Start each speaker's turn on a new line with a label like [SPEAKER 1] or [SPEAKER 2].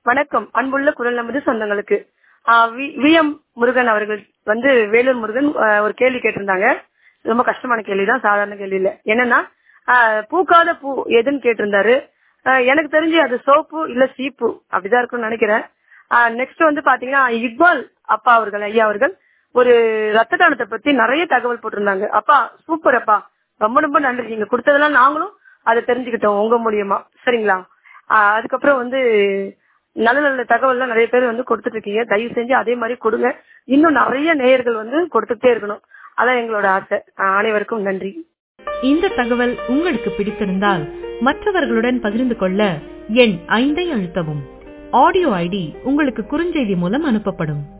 [SPEAKER 1] வணக்கம் அன்புள்ள குரல் நமது சொந்தங்களுக்கு வி எம் முருகன் அவர்கள் வந்து வேலூர் முருகன் ஆஹ் ஒரு கேள்வி கேட்டிருந்தாங்க ரொம்ப கஷ்டமான கேள்விதான் சாதாரண கேள்வி இல்ல என்னன்னா ஆஹ் பூக்காத பூ எதுன்னு கேட்டிருந்தாரு ஆஹ் எனக்கு தெரிஞ்சு அது சோப்பு இல்ல சீப்பு அப்படிதான் இருக்கும்னு நினைக்கிறேன் நெக்ஸ்ட் வந்து பாத்தீங்கன்னா இக்பால் அப்பா அவர்கள் ஐயா அவர்கள் ஒரு ரத்த தானத்தை பத்தி நிறைய தகவல் போட்டிருந்தாங்க அப்பா சூப்பர் அப்பா ரொம்ப ரொம்ப நன்றி நீங்க கொடுத்ததெல்லாம் நாங்களும் அதை தெரிஞ்சுக்கிட்டோம் உங்க மூலியமா சரிங்களா ஆஹ் அதுக்கப்புறம் வந்து நல்ல நல்ல தகவல்லாம் நிறைய பேர் வந்து கொடுத்துட்டு இருக்கீங்க தயவு செஞ்சு அதே மாதிரி கொடுங்க இன்னும் நிறைய நேயர்கள் வந்து கொடுத்துட்டே இருக்கணும் அதான் எங்களோட ஆசை ஆஹ் அனைவருக்கும் நன்றி
[SPEAKER 2] இந்த தகவல் உங்களுக்கு பிடித்திருந்தால் மற்றவர்களுடன் பகிர்ந்து கொள்ள எண் ஐந்தை அழுத்தவும் ஆடியோ ஐடி உங்களுக்கு குறுஞ்செய்தி மூலம் அனுப்பப்படும்